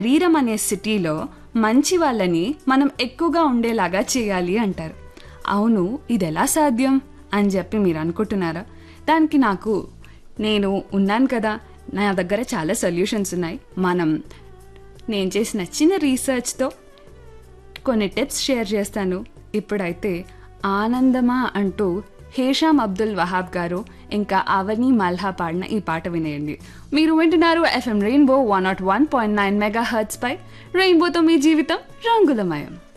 శరీరం అనే సిటీలో మంచి వాళ్ళని మనం ఎక్కువగా ఉండేలాగా చేయాలి అంటారు అవును ఇది ఎలా సాధ్యం అని చెప్పి మీరు అనుకుంటున్నారా దానికి నాకు నేను ఉన్నాను కదా నా దగ్గర చాలా సొల్యూషన్స్ ఉన్నాయి మనం నేను చేసిన చిన్న రీసెర్చ్తో కొన్ని టిప్స్ షేర్ చేస్తాను ఇప్పుడైతే ఆనందమా అంటూ హేషామ్ అబ్దుల్ వహాబ్ గారు ఇంకా అవని మల్హా పాడిన ఈ పాట వినేయండి మీరు వింటున్నారు FM rainbow one nought one point nine mega hertz పై రెయిన్బోతో మీ జీవితం రంగులమయం